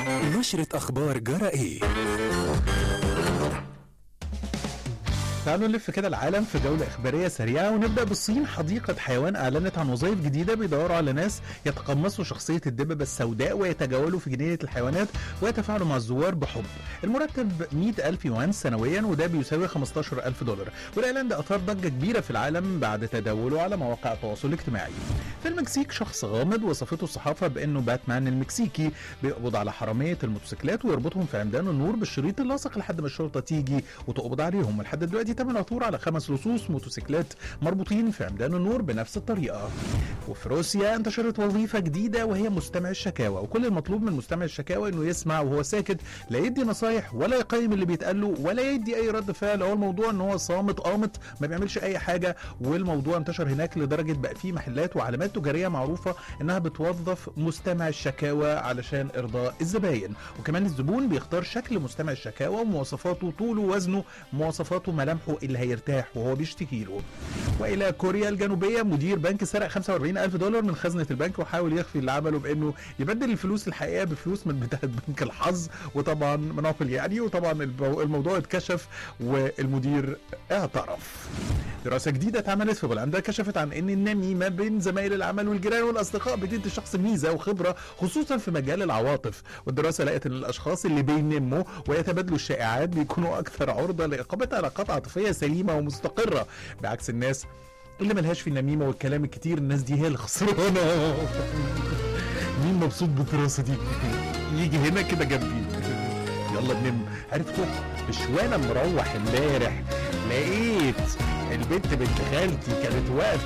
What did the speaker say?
نشرة أخبار جرى إيه تعالوا نلف كده العالم في جولة إخبارية سريعة ونبدأ بالصين حديقة حيوان أعلنت عن وظائف جديدة بيدوروا على ناس يتقمصوا شخصية الدببة السوداء ويتجولوا في جنينة الحيوانات ويتفاعلوا مع الزوار بحب المرتب 100 ألف يوان سنويا وده بيساوي 15 ألف دولار والإعلان ده أثار ضجة كبيرة في العالم بعد تداوله على مواقع التواصل الاجتماعي في المكسيك شخص غامض وصفته الصحافة بأنه باتمان المكسيكي بيقبض على حرامية الموتوسيكلات ويربطهم في عمدان النور بالشريط اللاصق لحد ما الشرطة تيجي وتقبض عليهم ولحد دلوقتي تم عثور على خمس لصوص موتوسيكلات مربوطين في عمدان النور بنفس الطريقة وفي روسيا انتشرت وظيفة جديدة وهي مستمع الشكاوى وكل المطلوب من مستمع الشكاوى انه يسمع وهو ساكت لا يدي نصايح ولا يقيم اللي بيتقال له ولا يدي اي رد فعل هو الموضوع ان هو صامت قامت ما بيعملش اي حاجة والموضوع انتشر هناك لدرجة بقى فيه محلات وعلامات تجارية معروفة انها بتوظف مستمع الشكاوى علشان ارضاء الزباين وكمان الزبون بيختار شكل مستمع الشكاوى ومواصفاته طوله وزنه مواصفاته ملامحه اللي هيرتاح وهو بيشتكي له والى كوريا الجنوبيه مدير بنك سرق 45 الف دولار من خزنه البنك وحاول يخفي اللي عمله بانه يبدل الفلوس الحقيقيه بفلوس من بتاعه بنك الحظ وطبعا مناقل يعني وطبعا المو- الموضوع اتكشف والمدير اعترف دراسة جديدة اتعملت في بولندا كشفت عن ان النميمة بين زمايل العمل والجيران والاصدقاء بتدي الشخص ميزة وخبرة خصوصا في مجال العواطف والدراسة لقت ان الاشخاص اللي بينموا ويتبادلوا الشائعات بيكونوا اكثر عرضة لاقامة علاقات عاطفية سليمة ومستقرة بعكس الناس اللي ملهاش في النميمة والكلام الكتير الناس دي هي اللي خسرانة مين مبسوط بالدراسة دي يجي هنا كده جنبي يلا ننم عرفتوا مش وانا مروح امبارح لقيت البنت بنت خالتي كانت واقفه